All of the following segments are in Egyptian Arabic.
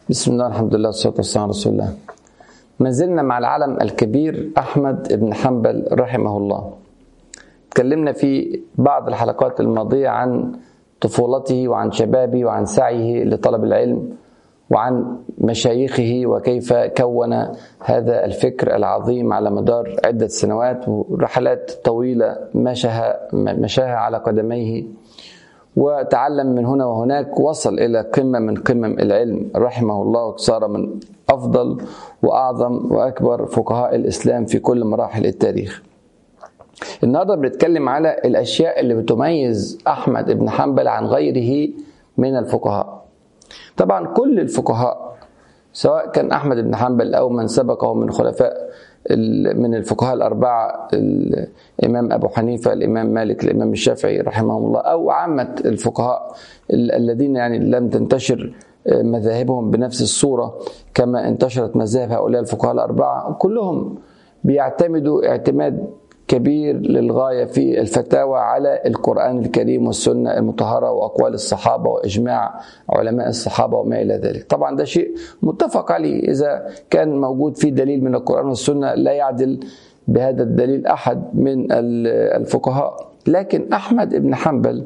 بسم الله الحمد لله والصلاة والسلام على رسول الله ما زلنا مع العلم الكبير أحمد بن حنبل رحمه الله تكلمنا في بعض الحلقات الماضية عن طفولته وعن شبابه وعن سعيه لطلب العلم وعن مشايخه وكيف كون هذا الفكر العظيم على مدار عدة سنوات ورحلات طويلة مشاها مشاها على قدميه وتعلم من هنا وهناك وصل إلى قمة من قمم العلم رحمه الله وصار من أفضل وأعظم وأكبر فقهاء الإسلام في كل مراحل التاريخ النهارده بنتكلم على الأشياء اللي بتميز أحمد بن حنبل عن غيره من الفقهاء طبعا كل الفقهاء سواء كان أحمد بن حنبل أو من سبقه من خلفاء من الفقهاء الأربعة الإمام أبو حنيفة الإمام مالك الإمام الشافعي رحمهم الله أو عامة الفقهاء الذين يعني لم تنتشر مذاهبهم بنفس الصورة كما انتشرت مذاهب هؤلاء الفقهاء الأربعة كلهم بيعتمدوا اعتماد كبير للغايه في الفتاوى على القران الكريم والسنه المطهره واقوال الصحابه واجماع علماء الصحابه وما الى ذلك. طبعا ده شيء متفق عليه اذا كان موجود في دليل من القران والسنه لا يعدل بهذا الدليل احد من الفقهاء. لكن احمد بن حنبل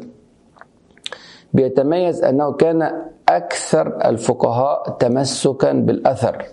بيتميز انه كان اكثر الفقهاء تمسكا بالاثر.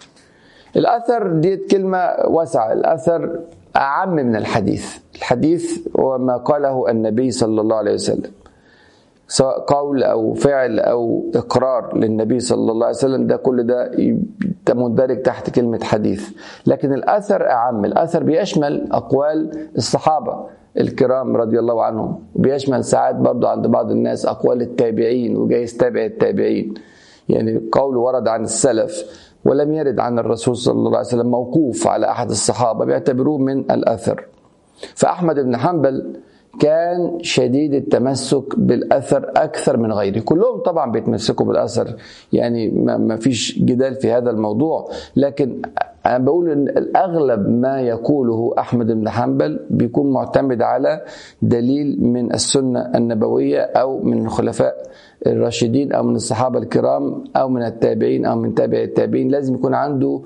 الاثر دي كلمه واسعه، الاثر أعم من الحديث الحديث هو ما قاله النبي صلى الله عليه وسلم سواء قول أو فعل أو إقرار للنبي صلى الله عليه وسلم ده كل ده مندرج تحت كلمة حديث لكن الأثر أعم الأثر بيشمل أقوال الصحابة الكرام رضي الله عنهم بيشمل ساعات برضو عند بعض الناس أقوال التابعين وجايز تابع التابعين يعني قول ورد عن السلف ولم يرد عن الرسول صلى الله عليه وسلم موقوف على احد الصحابه بيعتبروه من الاثر فاحمد بن حنبل كان شديد التمسك بالاثر اكثر من غيره كلهم طبعا بيتمسكوا بالاثر يعني ما فيش جدال في هذا الموضوع لكن انا بقول ان الاغلب ما يقوله احمد بن حنبل بيكون معتمد على دليل من السنه النبويه او من الخلفاء الراشدين او من الصحابه الكرام او من التابعين او من تابع التابعين لازم يكون عنده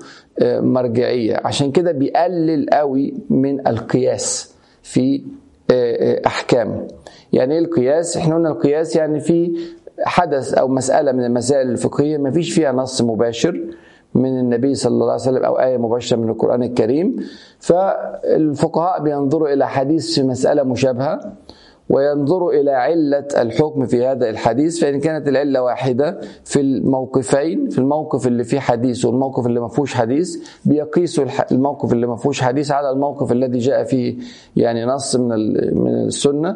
مرجعيه عشان كده بيقلل قوي من القياس في احكامه يعني ايه القياس احنا قلنا القياس يعني في حدث او مساله من المسائل الفقهيه ما فيش فيها نص مباشر من النبي صلى الله عليه وسلم او ايه مباشره من القران الكريم فالفقهاء بينظروا الى حديث في مساله مشابهه وينظروا الى عله الحكم في هذا الحديث فان كانت العله واحده في الموقفين في الموقف اللي فيه حديث والموقف اللي ما فيهوش حديث بيقيسوا الموقف اللي ما فيهوش حديث على الموقف الذي جاء فيه يعني نص من من السنه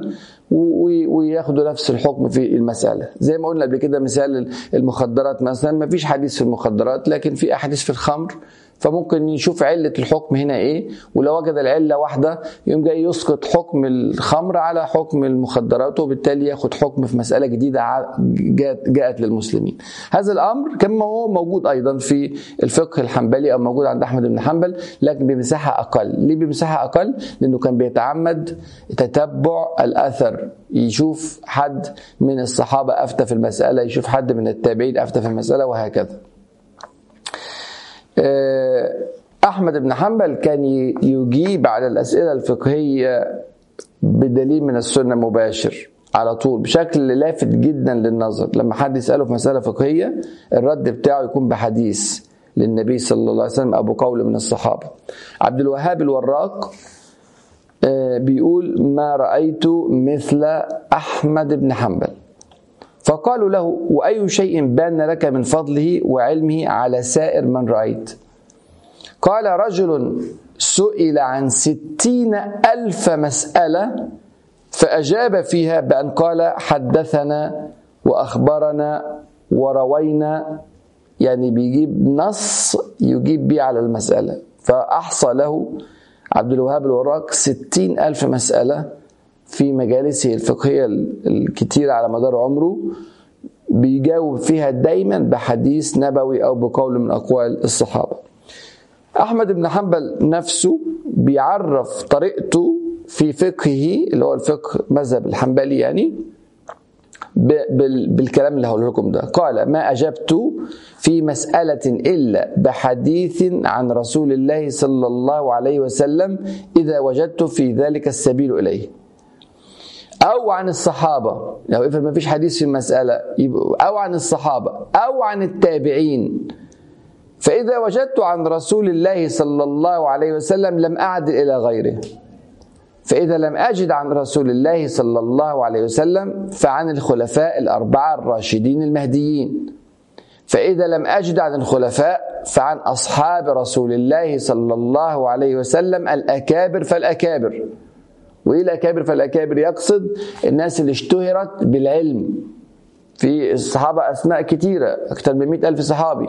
وياخدوا نفس الحكم في المسألة زي ما قلنا قبل كده مثال المخدرات مثلا ما فيش حديث في المخدرات لكن في أحاديث في الخمر فممكن يشوف علة الحكم هنا إيه ولو وجد العلة واحدة يقوم جاي يسقط حكم الخمر على حكم المخدرات وبالتالي ياخد حكم في مسألة جديدة جاءت, جاءت للمسلمين هذا الأمر كان هو موجود أيضا في الفقه الحنبلي أو موجود عند أحمد بن حنبل لكن بمساحة أقل ليه بمساحة أقل؟ لأنه كان بيتعمد تتبع الأثر يشوف حد من الصحابة أفتى في المسألة يشوف حد من التابعين أفتى في المسألة وهكذا أحمد بن حنبل كان يجيب على الأسئلة الفقهية بدليل من السنة مباشر على طول بشكل لافت جدا للنظر لما حد يسأله في مسألة فقهية الرد بتاعه يكون بحديث للنبي صلى الله عليه وسلم أبو قول من الصحابة عبد الوهاب الوراق بيقول ما رأيت مثل أحمد بن حنبل فقالوا له وأي شيء بان لك من فضله وعلمه على سائر من رأيت قال رجل سئل عن ستين ألف مسألة فأجاب فيها بأن قال حدثنا وأخبرنا وروينا يعني بيجيب نص يجيب به على المسألة فأحصى له عبد الوهاب الوراق ستين ألف مسألة في مجالسه الفقهية الكتيرة على مدار عمره بيجاوب فيها دايما بحديث نبوي أو بقول من أقوال الصحابة أحمد بن حنبل نفسه بيعرف طريقته في فقهه اللي هو الفقه مذهب الحنبلي يعني بالكلام اللي هقوله لكم ده قال ما أجبت في مسألة إلا بحديث عن رسول الله صلى الله عليه وسلم إذا وجدت في ذلك السبيل إليه أو عن الصحابة لو افرض ما فيش حديث في المسألة أو عن الصحابة أو عن التابعين فإذا وجدت عن رسول الله صلى الله عليه وسلم لم أعدل إلى غيره فإذا لم أجد عن رسول الله صلى الله عليه وسلم فعن الخلفاء الأربعة الراشدين المهديين فإذا لم أجد عن الخلفاء فعن أصحاب رسول الله صلى الله عليه وسلم الأكابر فالأكابر وإيه الأكابر فالأكابر يقصد الناس اللي اشتهرت بالعلم في الصحابة أسماء كتيرة أكثر من مئة ألف صحابي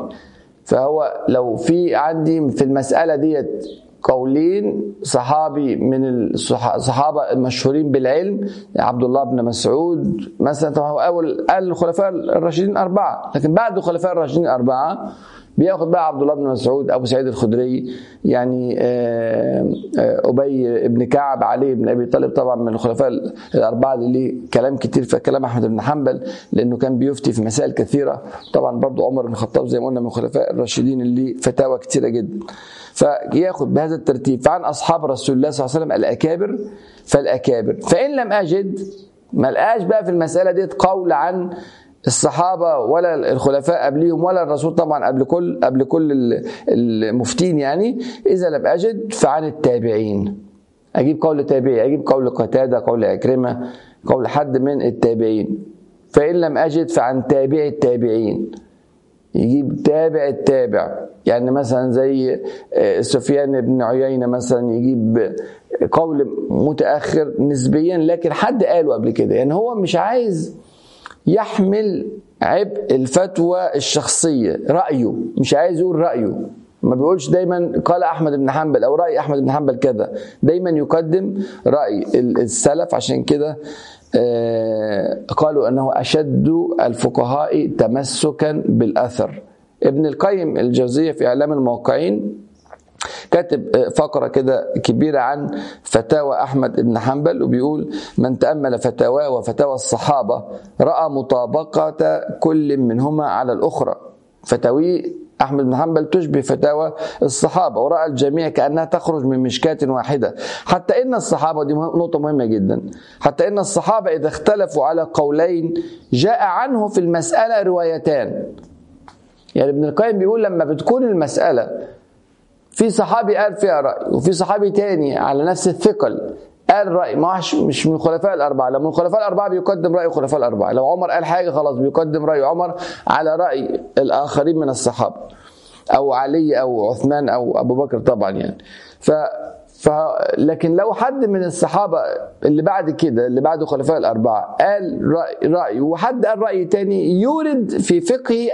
فهو لو في عندي في المسألة ديت قولين صحابي من الصحابه المشهورين بالعلم عبد الله بن مسعود مثلا هو اول قال الخلفاء الراشدين اربعه لكن بعد الخلفاء الراشدين اربعه بياخد بقى عبد الله بن مسعود ابو سعيد الخدري يعني آه، آه، ابي بن كعب علي بن ابي طالب طبعا من الخلفاء الاربعه اللي ليه كلام كتير في كلام احمد بن حنبل لانه كان بيفتي في مسائل كثيره طبعا برضو عمر بن الخطاب زي ما قلنا من الخلفاء الراشدين اللي فتاوى كثيره جدا فياخد بهذا الترتيب فعن اصحاب رسول الله صلى الله عليه وسلم الاكابر فالاكابر فان لم اجد ما لقاش بقى في المساله ديت قول عن الصحابه ولا الخلفاء قبليهم ولا الرسول طبعا قبل كل قبل كل المفتين يعني اذا لم اجد فعن التابعين اجيب قول تابعي اجيب قول قتاده قول عكرمه قول حد من التابعين فان لم اجد فعن تابع التابعين يجيب تابع التابع يعني مثلا زي آه، سفيان بن عيينة مثلا يجيب قول متأخر نسبيا لكن حد قاله قبل كده يعني هو مش عايز يحمل عبء الفتوى الشخصية رأيه مش عايز يقول رأيه ما بيقولش دايما قال احمد بن حنبل او راي احمد بن حنبل كذا دايما يقدم راي السلف عشان كده آه، قالوا انه اشد الفقهاء تمسكا بالاثر ابن القيم الجوزيه في اعلام الموقعين كاتب فقره كده كبيره عن فتاوى احمد بن حنبل وبيقول من تامل فتاواه وفتاوى الصحابه راى مطابقه كل منهما على الاخرى فتاوي أحمد بن حنبل تشبه فتاوى الصحابة ورأى الجميع كأنها تخرج من مشكاة واحدة حتى إن الصحابة دي نقطة مهمة جدا حتى إن الصحابة إذا اختلفوا على قولين جاء عنه في المسألة روايتان يعني ابن القيم بيقول لما بتكون المسألة في صحابي قال فيها رأي وفي صحابي تاني على نفس الثقل قال رأي ما مش من الخلفاء الأربعة لو من الخلفاء الأربعة بيقدم رأي الخلفاء الأربعة لو عمر قال حاجة خلاص بيقدم رأي عمر على رأي الآخرين من الصحابة أو علي أو عثمان أو أبو بكر طبعا يعني ف ف لكن لو حد من الصحابة اللي بعد كده اللي بعد الخلفاء الأربعة قال رأي, رأي وحد قال رأي تاني يورد في فقه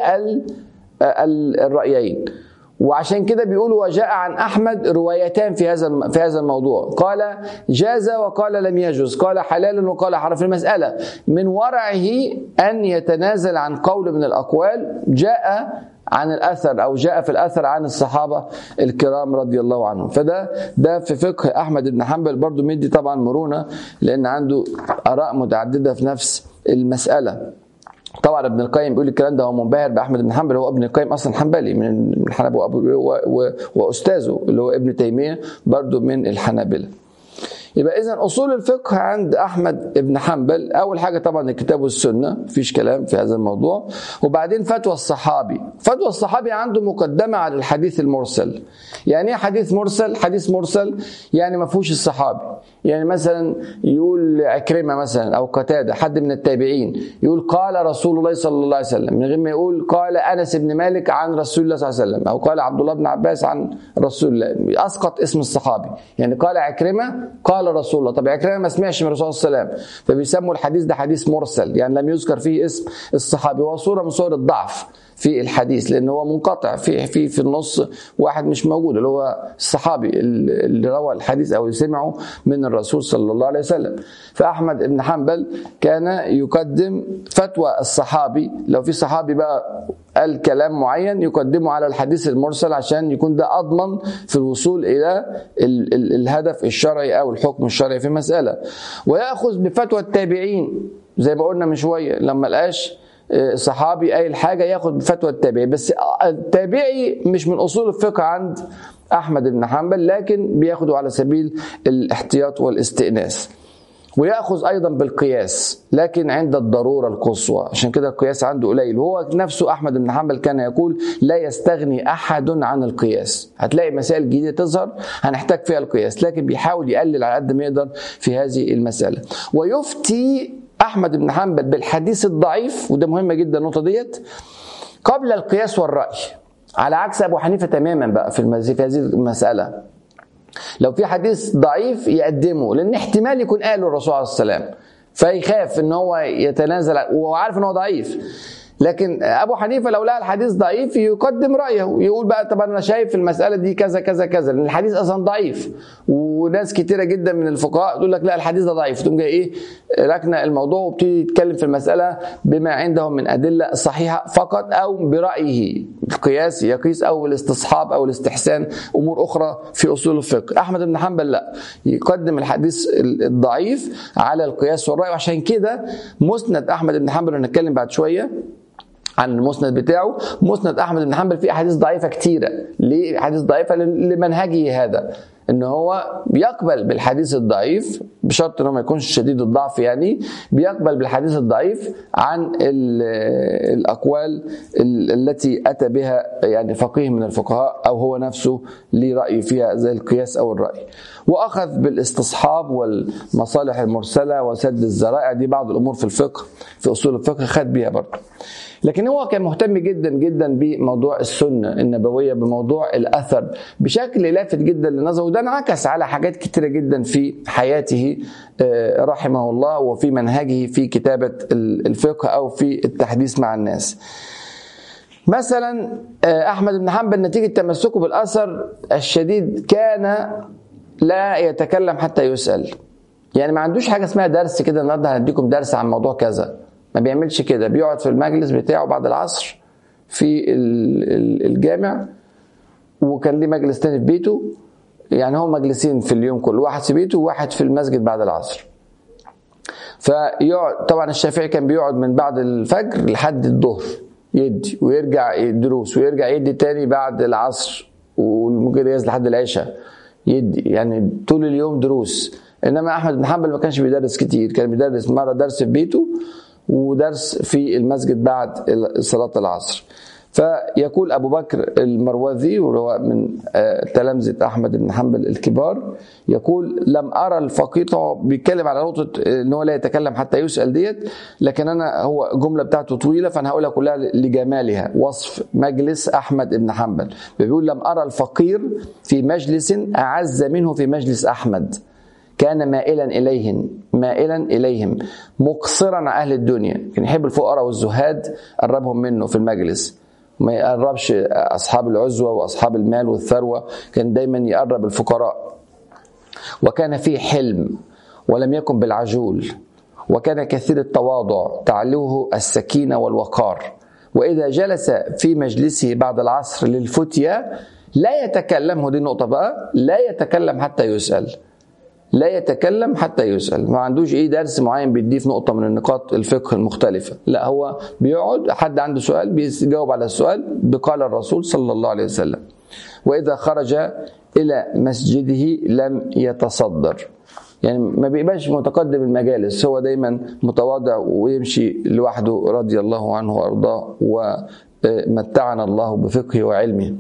الرأيين وعشان كده بيقولوا وجاء عن احمد روايتان في هذا في هذا الموضوع قال جاز وقال لم يجوز قال حلال وقال حرام في المساله من ورعه ان يتنازل عن قول من الاقوال جاء عن الاثر او جاء في الاثر عن الصحابه الكرام رضي الله عنهم فده ده في فقه احمد بن حنبل برضو مدي طبعا مرونه لان عنده اراء متعدده في نفس المساله طبعا ابن القيم بيقول الكلام ده هو منبهر باحمد بن حنبل هو ابن القيم اصلا حنبلي من الحنابله واستاذه اللي هو ابن تيميه برضه من الحنابله يبقى اذا اصول الفقه عند احمد بن حنبل اول حاجه طبعا الكتاب والسنه مفيش كلام في هذا الموضوع وبعدين فتوى الصحابي فتوى الصحابي عنده مقدمه على الحديث المرسل يعني ايه حديث مرسل حديث مرسل يعني ما فيهوش الصحابي يعني مثلا يقول عكرمه مثلا او قتاده حد من التابعين يقول قال رسول الله صلى الله عليه وسلم من غير ما يقول قال انس بن مالك عن رسول الله صلى الله عليه وسلم او قال عبد الله بن عباس عن رسول الله اسقط اسم الصحابي يعني قال عكرمه قال رسول الله طب عكرمه ما سمعش من الرسول صلى الله عليه وسلم فبيسموا الحديث ده حديث مرسل يعني لم يذكر فيه اسم الصحابي وهو صوره من صور الضعف في الحديث لان هو منقطع في في في النص واحد مش موجود اللي هو الصحابي اللي روى الحديث او سمعه من الرسول صلى الله عليه وسلم فاحمد بن حنبل كان يقدم فتوى الصحابي لو في صحابي بقى قال كلام معين يقدمه على الحديث المرسل عشان يكون ده اضمن في الوصول الى ال ال الهدف الشرعي او الحكم الشرعي في المساله وياخذ بفتوى التابعين زي ما قلنا من شويه لما لقاش صحابي قايل حاجه ياخد بفتوى التابعي بس التابعي مش من اصول الفقه عند احمد بن حنبل لكن بياخده على سبيل الاحتياط والاستئناس وياخذ ايضا بالقياس لكن عند الضروره القصوى عشان كده القياس عنده قليل هو نفسه احمد بن حنبل كان يقول لا يستغني احد عن القياس هتلاقي مسائل جديده تظهر هنحتاج فيها القياس لكن بيحاول يقلل على قد ما يقدر في هذه المساله ويفتي احمد بن حنبل بالحديث الضعيف وده مهمه جدا النقطه ديت قبل القياس والراي على عكس ابو حنيفه تماما بقى في هذه المساله لو في حديث ضعيف يقدمه لان احتمال يكون قاله الرسول عليه السلام فيخاف ان هو يتنازل وهو عارف ان هو ضعيف لكن ابو حنيفه لو لقى الحديث ضعيف يقدم رايه يقول بقى طب انا شايف المساله دي كذا كذا كذا لان الحديث اصلا ضعيف وناس كتيره جدا من الفقهاء تقول لك لا الحديث ده ضعيف تقوم جاي ايه ركنا الموضوع وابتدي يتكلم في المساله بما عندهم من ادله صحيحه فقط او برايه القياس يقيس او الاستصحاب او الاستحسان امور اخرى في اصول الفقه احمد بن حنبل لا يقدم الحديث الضعيف على القياس والراي وعشان كده مسند احمد بن حنبل هنتكلم بعد شويه عن المسند بتاعه مسند احمد بن حنبل فيه احاديث ضعيفه كتيره ليه احاديث ضعيفه لمنهجه هذا ان هو بيقبل بالحديث الضعيف بشرط انه ما يكونش شديد الضعف يعني بيقبل بالحديث الضعيف عن الاقوال التي اتى بها يعني فقيه من الفقهاء او هو نفسه ليه راي فيها زي القياس او الراي واخذ بالاستصحاب والمصالح المرسله وسد الذرائع دي بعض الامور في الفقه في اصول الفقه خد بيها برضه لكن هو كان مهتم جدا جدا بموضوع السنه النبويه بموضوع الاثر بشكل لافت جدا للنظر وده انعكس على حاجات كتيره جدا في حياته رحمه الله وفي منهجه في كتابه الفقه او في التحديث مع الناس. مثلا احمد بن حنبل نتيجه تمسكه بالاثر الشديد كان لا يتكلم حتى يسال. يعني ما عندوش حاجه اسمها درس كده النهارده هنديكم درس عن موضوع كذا. ما بيعملش كده بيقعد في المجلس بتاعه بعد العصر في الجامع وكان ليه مجلس تاني في بيته يعني هو مجلسين في اليوم كله واحد في بيته وواحد في المسجد بعد العصر فيقعد طبعا الشافعي كان بيقعد من بعد الفجر لحد الظهر يدي ويرجع دروس ويرجع يدي تاني بعد العصر وممكن يجلس لحد العشاء يدي يعني طول اليوم دروس انما احمد بن حنبل ما كانش بيدرس كتير كان بيدرس مره درس في بيته ودرس في المسجد بعد صلاة العصر فيقول أبو بكر المروذي وهو من تلامذة أحمد بن حنبل الكبار يقول لم أرى الفقير طبعا بيتكلم على نقطة إن هو لا يتكلم حتى يسأل ديت لكن أنا هو جملة بتاعته طويلة فأنا هقولها كلها لجمالها وصف مجلس أحمد بن حنبل بيقول لم أرى الفقير في مجلس أعز منه في مجلس أحمد كان مائلا اليهم مائلا اليهم مقصرا على اهل الدنيا كان يحب الفقراء والزهاد قربهم منه في المجلس ما يقربش اصحاب العزوه واصحاب المال والثروه كان دايما يقرب الفقراء وكان فيه حلم ولم يكن بالعجول وكان كثير التواضع تعلوه السكينه والوقار واذا جلس في مجلسه بعد العصر للفتيا لا يتكلم ودي نقطه بقى لا يتكلم حتى يسال لا يتكلم حتى يسأل ما عندوش ايه درس معين بيديه في نقطة من النقاط الفقه المختلفة لا هو بيقعد حد عنده سؤال بيجاوب على السؤال بقال الرسول صلى الله عليه وسلم وإذا خرج إلى مسجده لم يتصدر يعني ما بيبقاش متقدم المجالس هو دايما متواضع ويمشي لوحده رضي الله عنه وارضاه ومتعنا الله بفقهه وعلمه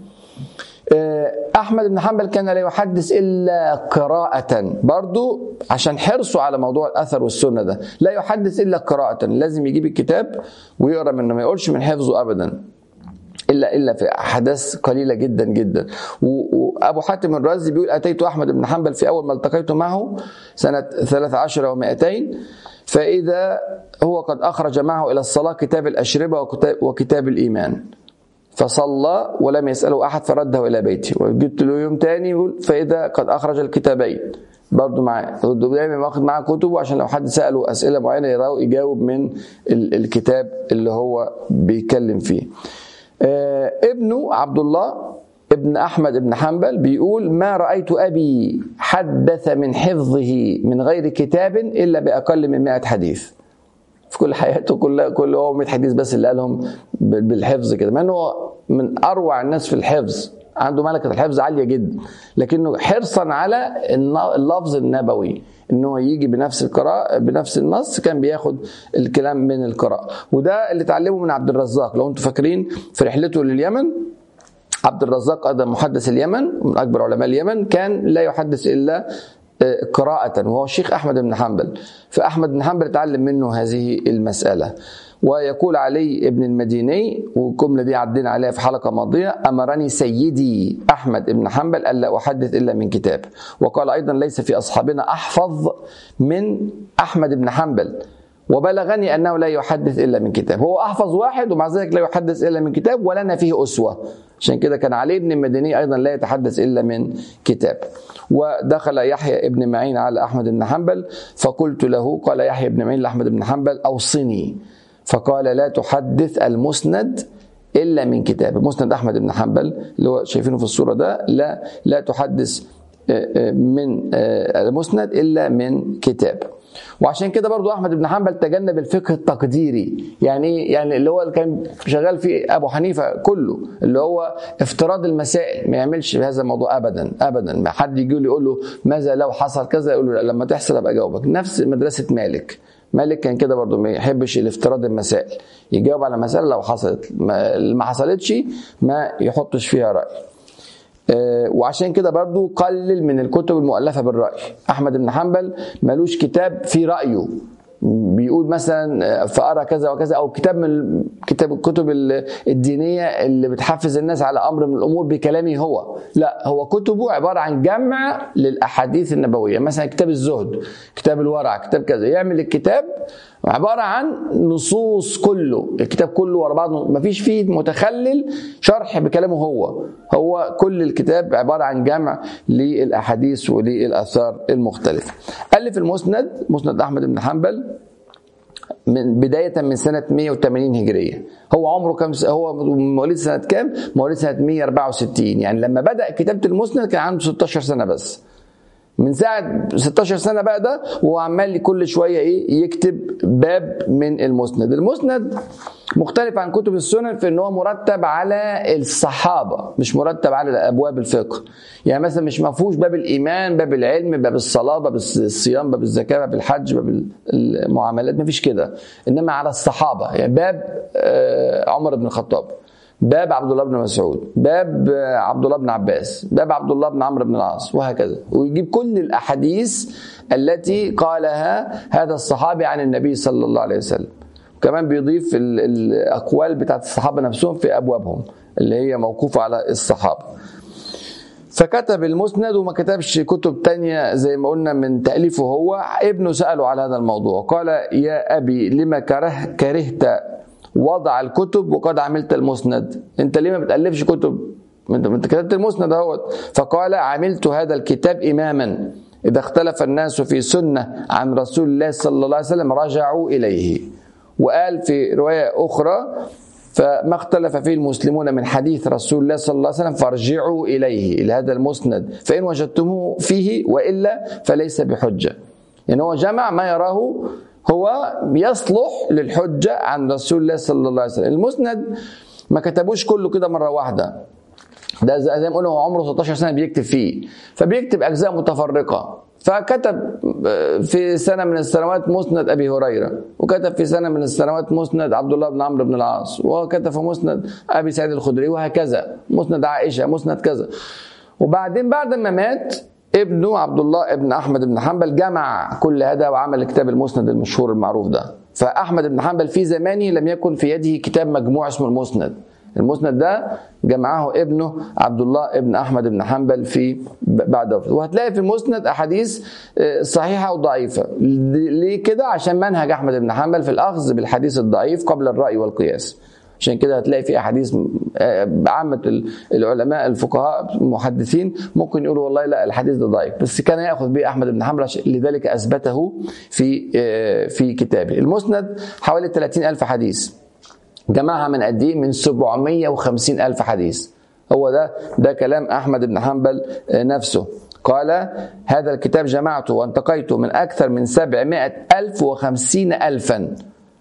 احمد بن حنبل كان لا يحدث الا قراءه برضو عشان حرصه على موضوع الاثر والسنه ده لا يحدث الا قراءه لازم يجيب الكتاب ويقرا منه ما يقولش من حفظه ابدا الا الا في احداث قليله جدا جدا وابو حاتم الرازي بيقول اتيت احمد بن حنبل في اول ما التقيت معه سنه 13 و200 فاذا هو قد اخرج معه الى الصلاه كتاب الاشربه وكتاب, وكتاب الايمان فصلى ولم يسأله أحد فرده إلى بيته وجبت له يوم تاني يقول فإذا قد أخرج الكتابين برضه معاه دايما واخد معاه كتبه عشان لو حد سأله أسئلة معينة يراو يجاوب من الكتاب اللي هو بيتكلم فيه آه ابنه عبد الله ابن أحمد بن حنبل بيقول ما رأيت أبي حدث من حفظه من غير كتاب إلا بأقل من 100 حديث في كل حياته كل كل هو 100 حديث بس اللي قالهم بالحفظ كده مع انه من اروع الناس في الحفظ عنده ملكه الحفظ عاليه جدا لكنه حرصا على اللفظ النبوي ان هو يجي بنفس القراءه بنفس النص كان بياخد الكلام من القراءه وده اللي اتعلمه من عبد الرزاق لو انتم فاكرين في رحلته لليمن عبد الرزاق ايضا محدث اليمن من اكبر علماء اليمن كان لا يحدث الا آه، قراءة وهو الشيخ أحمد بن حنبل فأحمد بن حنبل تعلم منه هذه المسألة ويقول علي ابن المديني والجملة دي عدينا عليها في حلقة ماضية أمرني سيدي أحمد بن حنبل ألا أحدث إلا من كتاب وقال أيضا ليس في أصحابنا أحفظ من أحمد بن حنبل وبلغني انه لا يحدث الا من كتاب هو احفظ واحد ومع ذلك لا يحدث الا من كتاب ولنا فيه اسوه عشان كده كان علي بن المديني ايضا لا يتحدث الا من كتاب ودخل يحيى ابن معين على احمد بن حنبل فقلت له قال يحيى بن معين لاحمد بن حنبل اوصني فقال لا تحدث المسند الا من كتاب مسند احمد بن حنبل اللي هو شايفينه في الصوره ده لا لا تحدث آه، آه، من آه، المسند الا من كتاب وعشان كده برضو احمد بن حنبل تجنب الفقه التقديري يعني ايه يعني اللي هو اللي كان شغال فيه ابو حنيفه كله اللي هو افتراض المسائل ما يعملش بهذا الموضوع ابدا ابدا ما حد يجي له يقول له ماذا لو حصل كذا يقول له لما تحصل ابقى اجاوبك نفس مدرسه مالك مالك كان كده برضو ما يحبش الافتراض المسائل يجاوب على مسألة لو حصلت ما حصلتش ما يحطش فيها رأي آه، وعشان كده برضو قلل من الكتب المؤلفة بالرأي أحمد بن حنبل ملوش كتاب في رأيه بيقول مثلا آه، فأرى كذا وكذا أو كتاب من كتاب الكتب الدينية اللي بتحفز الناس على أمر من الأمور بكلامه هو لا هو كتبه عبارة عن جمع للأحاديث النبوية مثلا كتاب الزهد كتاب الورع كتاب كذا يعمل الكتاب عبارة عن نصوص كله الكتاب كله ورا بعضه مفيش فيه متخلل شرح بكلامه هو هو كل الكتاب عبارة عن جمع للأحاديث وللآثار المختلفة ألف المسند مسند أحمد بن حنبل من بداية من سنة 180 هجرية هو عمره كم هو مواليد سنة كام؟ مواليد سنة 164 يعني لما بدأ كتابة المسند كان عنده 16 سنة بس من ساعة 16 سنة بقى ده وهو عمال كل شوية ايه يكتب باب من المسند المسند مختلف عن كتب السنن في ان هو مرتب على الصحابة مش مرتب على ابواب الفقه يعني مثلا مش مفهوش باب الايمان باب العلم باب الصلاة باب الصيام باب الزكاة باب الحج باب المعاملات مفيش كده انما على الصحابة يعني باب آه، عمر بن الخطاب باب عبد الله بن مسعود باب عبد الله بن عباس باب عبد الله بن عمرو بن العاص وهكذا ويجيب كل الاحاديث التي قالها هذا الصحابي عن النبي صلى الله عليه وسلم كمان بيضيف الاقوال بتاعت الصحابه نفسهم في ابوابهم اللي هي موقوفه على الصحابه فكتب المسند وما كتبش كتب تانية زي ما قلنا من تأليفه هو ابنه سأله على هذا الموضوع قال يا أبي لما كره كرهت وضع الكتب وقد عملت المسند انت ليه ما بتالفش كتب انت كتبت المسند اهوت فقال عملت هذا الكتاب اماما اذا اختلف الناس في سنه عن رسول الله صلى الله عليه وسلم رجعوا اليه وقال في روايه اخرى فما اختلف فيه المسلمون من حديث رسول الله صلى الله عليه وسلم فارجعوا اليه الى هذا المسند فان وجدتموه فيه والا فليس بحجه يعني هو جمع ما يراه هو يصلح للحجة عن رسول الله صلى الله عليه وسلم المسند ما كتبوش كله كده مرة واحدة ده زي ما قلنا هو عمره 16 سنة بيكتب فيه فبيكتب أجزاء متفرقة فكتب في سنة من السنوات مسند أبي هريرة وكتب في سنة من السنوات مسند عبد الله بن عمرو بن العاص وكتب في مسند أبي سعيد الخدري وهكذا مسند عائشة مسند كذا وبعدين بعد ما مات ابنه عبد الله ابن احمد بن حنبل جمع كل هذا وعمل كتاب المسند المشهور المعروف ده فاحمد بن حنبل في زمانه لم يكن في يده كتاب مجموع اسمه المسند المسند ده جمعه ابنه عبد الله ابن احمد بن حنبل في بعد وهتلاقي في المسند احاديث آه، صحيحه وضعيفه ليه كده عشان منهج احمد بن حنبل في الاخذ بالحديث الضعيف قبل الراي والقياس عشان كده هتلاقي في احاديث آه، عامه العلماء الفقهاء المحدثين ممكن يقولوا والله لا الحديث ده ضعيف بس كان ياخذ به احمد بن حنبل لذلك اثبته في آه، في كتابه المسند حوالي 30 الف حديث جمعها من قد ايه من 750 الف حديث هو ده ده كلام احمد بن حنبل آه، نفسه قال هذا الكتاب جمعته وانتقيته من أكثر من سبعمائة ألف وخمسين ألفا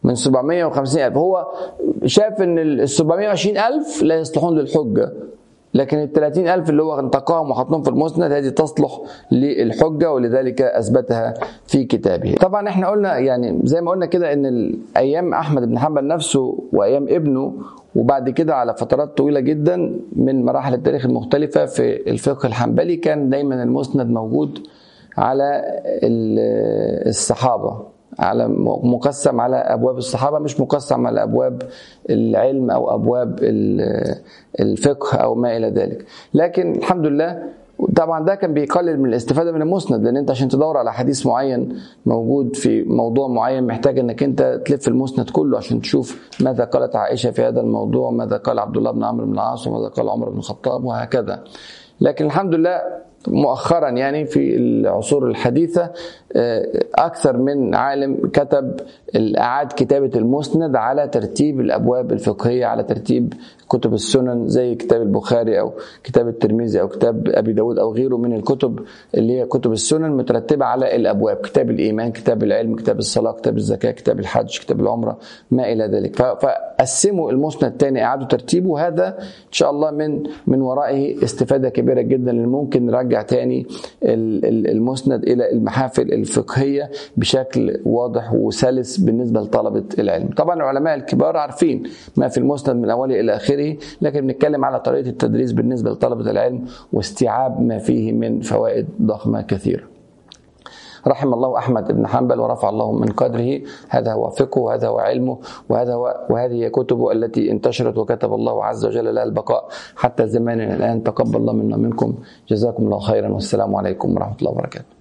من 750 ألف هو شاف ان ال 720 ألف لا يصلحون للحجة لكن ال 30 ألف اللي هو انتقاهم وحطهم في المسند هذه تصلح للحجة ولذلك أثبتها في كتابه طبعا احنا قلنا يعني زي ما قلنا كده ان أيام أحمد بن حنبل نفسه وأيام ابنه وبعد كده على فترات طويلة جدا من مراحل التاريخ المختلفة في الفقه الحنبلي كان دايما المسند موجود على الصحابة على مقسم على ابواب الصحابه مش مقسم على ابواب العلم او ابواب الفقه او ما الى ذلك لكن الحمد لله طبعا ده كان بيقلل من الاستفاده من المسند لان انت عشان تدور على حديث معين موجود في موضوع معين محتاج انك انت تلف المسند كله عشان تشوف ماذا قالت عائشه في هذا الموضوع ماذا قال عبد الله بن عمرو بن العاص وماذا قال عمر بن الخطاب وهكذا لكن الحمد لله مؤخرا يعني في العصور الحديثة أكثر من عالم كتب أعاد كتابة المسند على ترتيب الأبواب الفقهية على ترتيب كتب السنن زي كتاب البخاري أو كتاب الترمذي أو كتاب أبي داود أو غيره من الكتب اللي هي كتب السنن مترتبة على الأبواب كتاب الإيمان كتاب العلم كتاب الصلاة كتاب الزكاة كتاب الحج كتاب العمرة ما إلى ذلك فقسموا المسند تاني أعادوا ترتيبه هذا إن شاء الله من من ورائه استفادة كبيرة جدا اللي ممكن نرجع تاني المسند إلى المحافل الفقهية بشكل واضح وسلس بالنسبة لطلبة العلم طبعا العلماء الكبار عارفين ما في المسند من أوله إلى آخره لكن بنتكلم على طريقة التدريس بالنسبة لطلبة العلم واستيعاب ما فيه من فوائد ضخمة كثيرة رحم الله احمد بن حنبل ورفع الله من قدره هذا هو فقهه وهذا هو علمه وهذا هو وهذه هي كتبه التي انتشرت وكتب الله عز وجل لها البقاء حتى زماننا الان تقبل الله منا منكم جزاكم الله خيرا والسلام عليكم ورحمه الله وبركاته